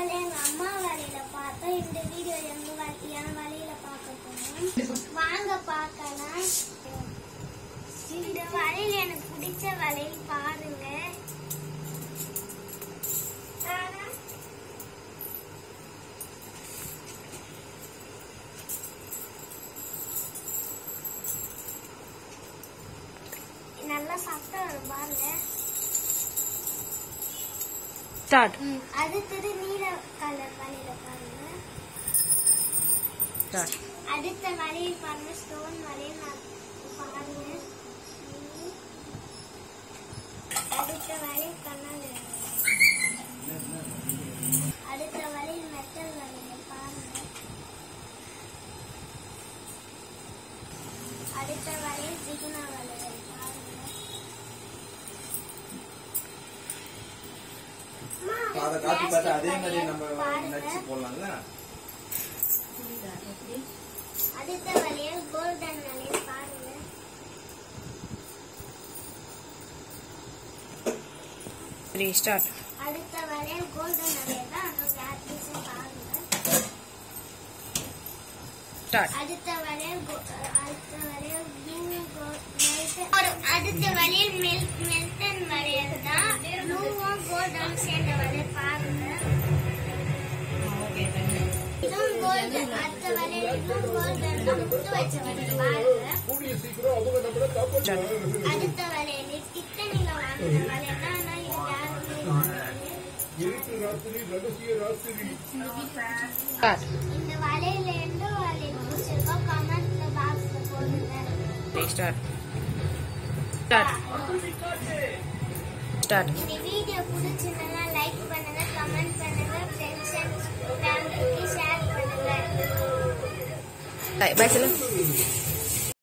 வந்து எங்க அம்மா வலையில பார்த்தோம் இந்த வீடியோ எங்க வ- என் வலையில பார்க்க போறோம் வாங்க பார்க்கலாம் இந்த வலையில எனக்கு பிடிச்ச வலையில் பாருங்க நல்லா சத்தம் வரும் பாருங்க ஸ்டார்ட் அடுத்தது நீல கலர் வலையில பாருங்க ஸ்டார்ட் அடுத்த வலையில் பாருங்க ஸ்டோன் வலையில் நான் பாருங்க ம். அடுத்த வலையில் கண்ணாடி அடுத்த வலையில் மெட்டல் வலையில் பாருங்க அடுத்த வலையில் சிக்னா வலையில் பாருங்க அம்மா, அதை காப்பி பார்த்து அதே plastic மாதிரி வளையல் நம்ம பாருங்க. நடிச்சு போடலாம்ல அடுத்த வளையல் கோல்டன் வளையல் பாருங்க த்ரீ ஸ்டார்ட் அடுத்த வளையல் கோல்டன் வளையல் தான் அந்த பிராக்டிஸ் பாருங்க ஸ்டார்ட் அடுத்த வளையல் கோ- அடுத்த வளையல் ப்ளூ ஒரு அடுத்த வளையல் மெல் மெல்டன் வளையல் தான் ப்ளூவும் கோல்டன் சேர்ந்த வளையல் பாருங்க இதுவும் கோல்டன் அடுத்த வளையல் இதுவும் கோல்டன் தான் முத்து வச்ச வளையல் பாருங்க ஸ்டார்ட் அடுத்த வளையல் கிட்டனில வாங்கின வளையல் தான் ஆனா இது வேற ஸ்டார்ட் இந்த வலையில எந்த வலையில் பிடிச்சிருக்கோ கமெண்ட்ல பாக்ஸ்ல போடுங்க த்ரீ ஸ்டார்ட் ஸ்டார்ட் ஸ்டார்ட் இந்த வீடியோ பிடிச்சிருந்தா லைக் பண்ணுங்க கமெண்ட் பண்ணுங்க ஃப்ரெண்ட்ஸ் அண்ட் ஃபேமிலிக்கு ஷேர் பண்ணுங்க பை சொல்லு